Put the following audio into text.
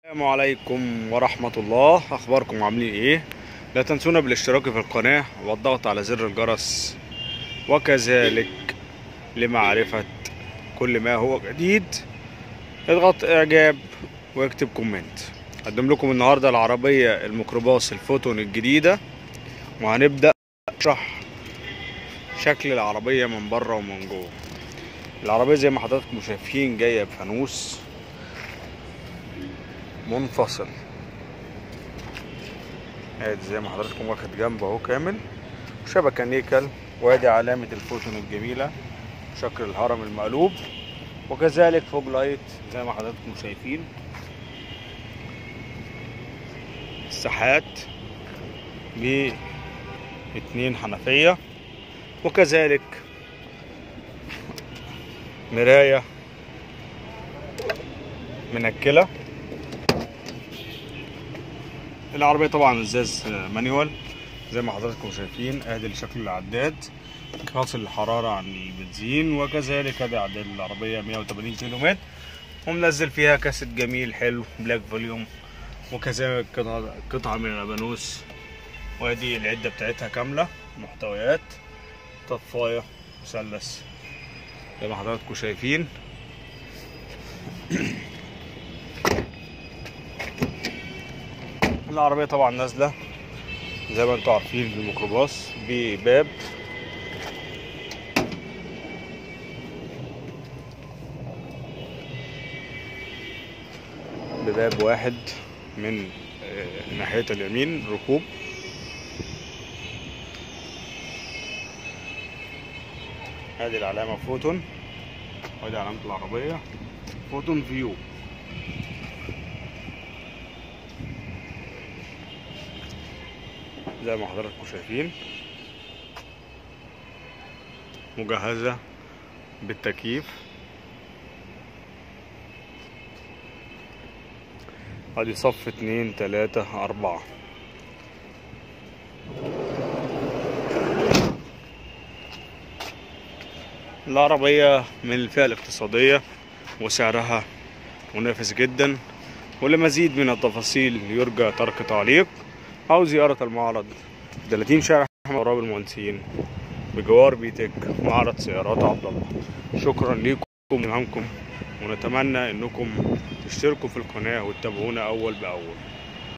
السلام عليكم ورحمة الله أخباركم عاملين إيه؟ لا تنسونا بالاشتراك في القناة والضغط على زر الجرس وكذلك لمعرفة كل ما هو جديد اضغط إعجاب واكتب كومنت أقدم لكم النهاردة العربية الميكروباص الفوتون الجديدة وهنبدأ نشرح شكل العربية من بره ومن جوه العربية زي ما حضراتكم شايفين جاية بفانوس منفصل ادي زي ما حضراتكم واخد جنب اهو كامل شبكة نيكل وادي علامة الفوتون الجميلة شكل الهرم المقلوب وكذلك فوج لايت زي ما حضراتكم شايفين الساحات ب اتنين حنفية وكذلك مراية منكلة العربية طبعا ازاز مانيوال زي ما حضراتكم شايفين ادي شكل العداد فاصل الحرارة عن البنزين وكذلك ادي عداد العربية 180 كيلو متر ومنزل فيها كاسيت جميل حلو بلاك فوليوم وكذلك قطعة قطعة من الابانوس وادي العدة بتاعتها كاملة محتويات طفاية مثلث زي ما حضراتكم شايفين العربية طبعا نازلة زي ما انتم عارفين بالميكروباص بباب بباب واحد من ناحية اليمين ركوب ادي العلامة فوتون وادي علامة العربية فوتون فيو زي ما حضراتكم شايفين مجهزة بالتكييف ادي صف اتنين تلاتة اربعة العربية من الفئة الاقتصادية وسعرها منافس جدا ولمزيد من التفاصيل يرجى ترك تعليق أو زيارة المعرض 30 شارع أحمد عراب المهندسين بجوار بيتك معرض سيارات عبد الله شكرا لكم ومعكم ونتمنى انكم تشتركوا في القناة وتتابعونا اول باول